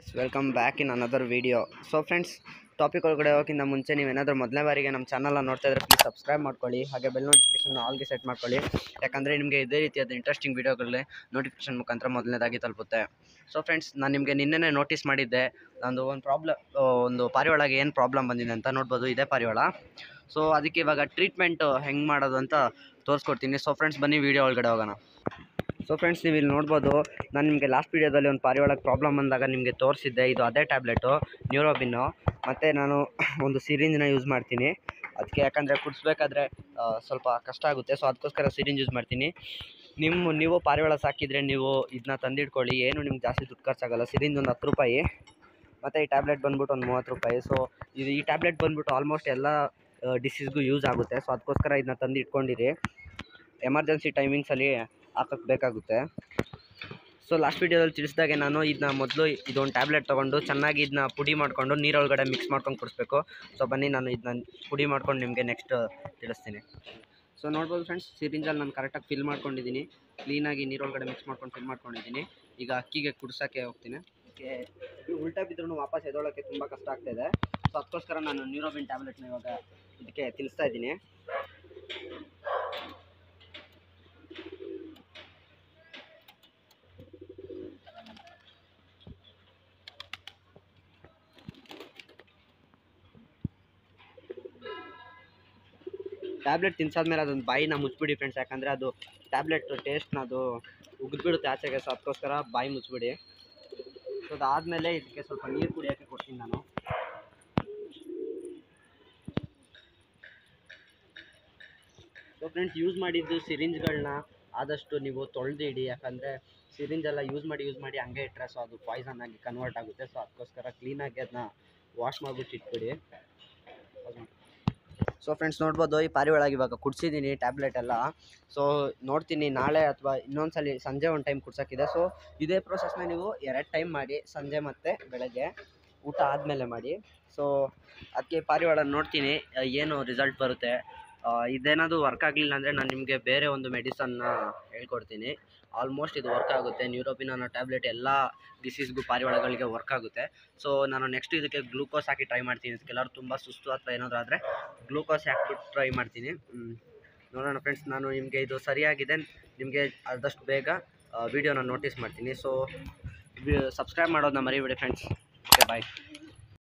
Friends welcome back in another video so friends topic ಒಳಗಡೆ ಹೋಗೋಕ್ಕಿಂತ ಮುಂಚೆ ನೀವೇನಾದರೂ ಮೊದಲನೇ ಬಾರಿಗೆ ನಮ್ಮ ಚಾನಲ್ನ ನೋಡ್ತಾ ಇದ್ರೆ ಪ್ಲೀಸ್ ಸಬ್ಸ್ಕ್ರೈಬ್ ಮಾಡ್ಕೊಳ್ಳಿ ಹಾಗೆ ಬೆಲ್ ನೋಟಿಫಿಕೇಶನ್ ಆಲ್ಗೆ ಸೆಟ್ ಮಾಡ್ಕೊಳ್ಳಿ ಯಾಕಂದರೆ ನಿಮಗೆ ಇದೇ ರೀತಿಯಾದ ಇಂಟ್ರೆಸ್ಟಿಂಗ್ ವೀಡಿಯೋಗಳೇ ನೋಟಿಫಿಕೇಶನ್ ಮುಖಾಂತರ ಮೊದಲನೇದಾಗಿ ತಲುಪುತ್ತೆ ಸೊ ಫ್ರೆಂಡ್ಸ್ ನಾನು ನಿಮಗೆ ನಿನ್ನೆನೇ ನೋಟಿಸ್ ಮಾಡಿದ್ದೆ ನಂದು ಒಂದು ಪ್ರಾಬ್ಲಮ್ ಒಂದು ಪಾರಿವಾಳಗೆ ಏನು ಪ್ರಾಬ್ಲಮ್ ಬಂದಿದೆ ಅಂತ ನೋಡ್ಬೋದು ಇದೇ ಪಾರಿವಾಳ ಸೊ ಅದಕ್ಕೆ ಇವಾಗ ಟ್ರೀಟ್ಮೆಂಟ್ ಹೆಂಗೆ ಮಾಡೋದು ಅಂತ ತೋರಿಸ್ಕೊಡ್ತೀನಿ ಸೊ ಫ್ರೆಂಡ್ಸ್ ಬನ್ನಿ ವೀಡಿಯೋ ಒಳಗಡೆ ಹೋಗೋಣ ಸೊ ಫ್ರೆಂಡ್ಸ್ ನೀವು ಇಲ್ಲಿ ನೋಡ್ಬೋದು ನಾನು ನಿಮಗೆ ಲಾಸ್ಟ್ ವೀಡಿಯೋದಲ್ಲಿ ಒಂದು ಪಾರಿವಾಳಕ್ಕೆ ಪ್ರಾಬ್ಲಮ್ ಬಂದಾಗ ನಿಮಗೆ ತೋರಿಸಿದ್ದೆ ಇದು ಅದೇ ಟ್ಯಾಬ್ಲೆಟು ನ್ಯೂರೋಬಿನ್ನು ಮತ್ತು ನಾನು ಒಂದು ಸಿರಿಂಜ್ನ ಯೂಸ್ ಮಾಡ್ತೀನಿ ಅದಕ್ಕೆ ಯಾಕಂದರೆ ಕುಡಿಸ್ಬೇಕಾದ್ರೆ ಸ್ವಲ್ಪ ಕಷ್ಟ ಆಗುತ್ತೆ ಸೊ ಅದಕ್ಕೋಸ್ಕರ ಸಿರಿಂಜ್ ಯೂಸ್ ಮಾಡ್ತೀನಿ ನಿಮ್ಮ ನೀವು ಪಾರಿವಾಳ ಸಾಕಿದರೆ ನೀವು ಇದನ್ನ ತಂದಿಟ್ಕೊಳ್ಳಿ ಏನು ನಿಮ್ಗೆ ಜಾಸ್ತಿ ದುಡ್ಡು ಖರ್ಚಾಗಲ್ಲ ಸಿರಿಂಜ್ ಒಂದು ಹತ್ತು ರೂಪಾಯಿ ಮತ್ತು ಈ ಟ್ಯಾಬ್ಲೆಟ್ ಬಂದ್ಬಿಟ್ಟು ಒಂದು ಮೂವತ್ತು ರೂಪಾಯಿ ಸೊ ಇದು ಈ ಟ್ಯಾಬ್ಲೆಟ್ ಬಂದ್ಬಿಟ್ಟು ಆಲ್ಮೋಸ್ಟ್ ಎಲ್ಲ ಡಿಸೀಸ್ಗೂ ಯೂಸ್ ಆಗುತ್ತೆ ಸೊ ಅದಕ್ಕೋಸ್ಕರ ಇದನ್ನ ತಂದು ಇಟ್ಕೊಂಡಿರಿ ಎಮರ್ಜೆನ್ಸಿ ಟೈಮಿಂಗ್ಸಲ್ಲಿ ಹಾಕಕ್ಕೆ ಬೇಕಾಗುತ್ತೆ ಸೊ ಲಾಸ್ಟ್ ವೀಡಿಯೋದಲ್ಲಿ ತಿಳಿಸಿದಾಗೆ ನಾನು ಇದನ್ನ ಮೊದಲು ಇದೊಂದು ಟ್ಯಾಬ್ಲೆಟ್ ತೊಗೊಂಡು ಚೆನ್ನಾಗಿ ಇದನ್ನ ಪುಡಿ ಮಾಡಿಕೊಂಡು ನೀರೊಳಗಡೆ ಮಿಕ್ಸ್ ಮಾಡ್ಕೊಂಡು ಕುಡಿಸ್ಬೇಕು ಸೊ ಬನ್ನಿ ನಾನು ಇದನ್ನ ಪುಡಿ ಮಾಡ್ಕೊಂಡು ನಿಮಗೆ ನೆಕ್ಸ್ಟ್ ತಿಳಿಸ್ತೀನಿ ಸೊ ನೋಡ್ಬೋದು ಫ್ರೆಂಡ್ಸ್ ಸಿರಿಂಜಲ್ಲಿ ನಾನು ಕರೆಕ್ಟಾಗಿ ಫಿಲ್ ಮಾಡ್ಕೊಂಡಿದ್ದೀನಿ ಕ್ಲೀನಾಗಿ ನೀರೊಳಗಡೆ ಮಿಕ್ಸ್ ಮಾಡ್ಕೊಂಡು ಫಿಲ್ ಮಾಡ್ಕೊಂಡಿದ್ದೀನಿ ಈಗ ಅಕ್ಕಿಗೆ ಕುಡ್ಸೋಕ್ಕೆ ಹೋಗ್ತೀನಿ ಅದಕ್ಕೆ ಉಲ್ಟಾ ಬಿದ್ರೂ ವಾಪಸ್ ಎದೊಳಕ್ಕೆ ತುಂಬ ಕಷ್ಟ ಆಗ್ತಾಯಿದೆ ಸೊ ಅದಕ್ಕೋಸ್ಕರ ನಾನು ನ್ಯೂರೋಬಿನ್ ಟ್ಯಾಬ್ಲೆಟ್ನ ಇವಾಗ ಇದಕ್ಕೆ ತಿಳಿಸ್ತಾ ಇದ್ದೀನಿ ಟ್ಯಾಬ್ಲೆಟ್ ತಿನ್ಸಾದ್ಮೇಲೆ ಅದೊಂದು ಬಾಯಿನ ಮುಚ್ಚಿಬಿಡಿ ಫ್ರೆಂಡ್ಸ್ ಯಾಕಂದರೆ ಅದು ಟ್ಯಾಬ್ಲೆಟ್ ಟೇಸ್ಟ್ನ ಅದು ಉಗಿದ್ಬಿಡುತ್ತೆ ಆಚೆಗೆ ಸೊ ಅದಕ್ಕೋಸ್ಕರ ಬಾಯಿ ಮುಚ್ಚಿಬಿಡಿ ಸೊ ಅದಾದಮೇಲೆ ಇದಕ್ಕೆ ಸ್ವಲ್ಪ ನೀರು ಕುಡಿಯೋಕ್ಕೆ ಕೊಡ್ತೀನಿ ನಾನು ಸೊ ಫ್ರೆಂಡ್ಸ್ ಯೂಸ್ ಮಾಡಿದ್ದು ಸಿರಿಂಜ್ಗಳನ್ನ ಆದಷ್ಟು ನೀವು ತೊಳೆದಿಡಿ ಯಾಕಂದರೆ ಸಿರಿಂಜೆಲ್ಲ ಯೂಸ್ ಮಾಡಿ ಯೂಸ್ ಮಾಡಿ ಹಂಗೆ ಇಟ್ಟರೆ ಸೊ ಅದು ಪಾಯ್ಸನ್ ಆಗಿ ಕನ್ವರ್ಟ್ ಆಗುತ್ತೆ ಸೊ ಅದಕ್ಕೋಸ್ಕರ ಕ್ಲೀನಾಗಿ ಅದನ್ನ ವಾಶ್ ಮಾಡಿಬಿಟ್ಟು ಇಟ್ಬಿಡಿ ಸೊ ಫ್ರೆಂಡ್ಸ್ ನೋಡ್ಬೋದು ಈ ಪಾರಿವಾಳಗೆ ಇವಾಗ ಕುಡಿಸಿದ್ದೀನಿ ಟ್ಯಾಬ್ಲೆಟ್ ಎಲ್ಲ ಸೊ ನೋಡ್ತೀನಿ ನಾಳೆ ಅಥವಾ ಇನ್ನೊಂದ್ಸಲಿ ಸಂಜೆ ಒಂದು ಟೈಮ್ ಕುಡ್ಸೋಕ್ಕಿದೆ ಸೊ ಇದೇ ಪ್ರೊಸೆಸ್ನ ನೀವು ಎರಡು ಟೈಮ್ ಮಾಡಿ ಸಂಜೆ ಮತ್ತು ಬೆಳಗ್ಗೆ ಊಟ ಆದಮೇಲೆ ಮಾಡಿ ಸೊ ಅದಕ್ಕೆ ಪಾರಿವಾಳ ನೋಡ್ತೀನಿ ಆ, ಏನು ರಿಸಲ್ಟ್ ಬರುತ್ತೆ ಆ, ಇದೇನಾದರೂ ವರ್ಕ್ ಆಗಲಿಲ್ಲ ಅಂದರೆ ನಾನು ನಿಮಗೆ ಬೇರೆ ಒಂದು ಮೆಡಿಸನ್ನ ಹೇಳ್ಕೊಡ್ತೀನಿ ಆಲ್ಮೋಸ್ಟ್ ಇದು ವರ್ಕ್ ಆಗುತ್ತೆ ನ್ಯೂರೋಪಿನ್ ಅನ್ನೋ ಟ್ಯಾಬ್ಲೆಟ್ ಎಲ್ಲ ಡಿಸೀಸ್ಗೂ ಪಾರಿವಾಳಗಳಿಗೆ ವರ್ಕ್ ಆಗುತ್ತೆ ಸೊ ನಾನು ನೆಕ್ಸ್ಟ್ ಇದಕ್ಕೆ ಗ್ಲೂಕೋಸ್ ಹಾಕಿ ಟ್ರೈ ಮಾಡ್ತೀನಿ ಇದಕ್ಕೆಲ್ಲರೂ ತುಂಬ ಸುಸ್ತು ಅಥವಾ ಏನಾದರೂ ಆದರೆ ಗ್ಲೂಕೋಸ್ ಹಾಕ್ಬಿಟ್ಟು ಟ್ರೈ ಮಾಡ್ತೀನಿ ಹ್ಮ್. ನೋಡೋಣ ಫ್ರೆಂಡ್ಸ್ ನಾನು ನಿಮಗೆ ಇದು ಸರಿಯಾಗಿದೆ ನಿಮಗೆ ಆದಷ್ಟು ಬೇಗ ವಿಡಿಯೋನ ನೋಟಿಸ್ ಮಾಡ್ತೀನಿ ಸೊ ಸಬ್ಸ್ಕ್ರೈಬ್ ಮಾಡೋದನ್ನ ಮರಿಬೇಡಿ ಫ್ರೆಂಡ್ಸ್ ಓಕೆ ಬಾಯ್